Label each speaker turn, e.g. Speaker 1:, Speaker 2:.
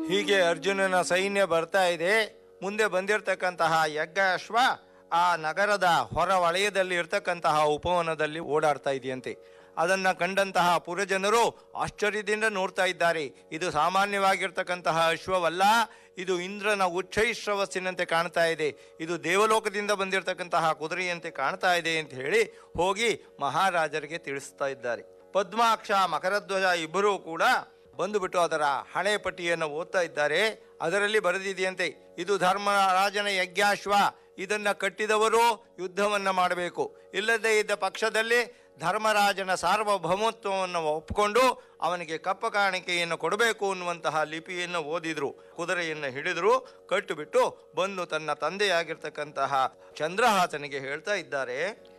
Speaker 1: ಹೀಗೆ ಅರ್ಜುನನ ಸೈನ್ಯ ಬರ್ತಾ ಇದೆ ಮುಂದೆ ಬಂದಿರತಕ್ಕಂತಹ ಯಜ್ಞ ಅಶ್ವ ಆ ನಗರದ ಹೊರ ವಲಯದಲ್ಲಿ ಇರ್ತಕ್ಕಂತಹ ಉಪವನದಲ್ಲಿ ಓಡಾಡ್ತಾ ಇದೆಯಂತೆ ಅದನ್ನ ಕಂಡಂತಹ ಪುರಜನರು ಆಶ್ಚರ್ಯದಿಂದ ನೋಡ್ತಾ ಇದ್ದಾರೆ ಇದು ಸಾಮಾನ್ಯವಾಗಿರ್ತಕ್ಕಂತಹ ಅಶ್ವವಲ್ಲ ಇದು ಇಂದ್ರನ ಉಚ್ಚೈಶ್ರವಸ್ಸಿನಂತೆ ಕಾಣ್ತಾ ಇದೆ ಇದು ದೇವಲೋಕದಿಂದ ಬಂದಿರತಕ್ಕಂತಹ ಕುದುರೆಯಂತೆ ಕಾಣ್ತಾ ಇದೆ ಅಂತ ಹೇಳಿ ಹೋಗಿ ಮಹಾರಾಜರಿಗೆ ತಿಳಿಸ್ತಾ ಇದ್ದಾರೆ ಪದ್ಮಾಕ್ಷ ಮಕರಧ್ವಜ ಇಬ್ಬರೂ ಕೂಡ ಬಂದುಬಿಟ್ಟು ಅದರ ಹಣೆ ಪಟ್ಟಿಯನ್ನು ಓದ್ತಾ ಇದ್ದಾರೆ ಅದರಲ್ಲಿ ಬರೆದಿದೆಯಂತೆ ಇದು ಧರ್ಮರಾಜನ ಯಜ್ಞಾಶ್ವ ಇದನ್ನ ಕಟ್ಟಿದವರು ಯುದ್ಧವನ್ನ ಮಾಡಬೇಕು ಇಲ್ಲದೇ ಇದ್ದ ಪಕ್ಷದಲ್ಲಿ ಧರ್ಮರಾಜನ ಸಾರ್ವಭೌಮತ್ವವನ್ನು ಒಪ್ಪಿಕೊಂಡು ಅವನಿಗೆ ಕಪ್ಪ ಕಾಣಿಕೆಯನ್ನು ಕೊಡಬೇಕು ಅನ್ನುವಂತಹ ಲಿಪಿಯನ್ನು ಓದಿದ್ರು ಕುದುರೆಯನ್ನು ಹಿಡಿದ್ರು ಕಟ್ಟಿಬಿಟ್ಟು ಬಂದು ತನ್ನ ತಂದೆಯಾಗಿರ್ತಕ್ಕಂತಹ ಚಂದ್ರಹಾಸನಿಗೆ ಹೇಳ್ತಾ ಇದ್ದಾರೆ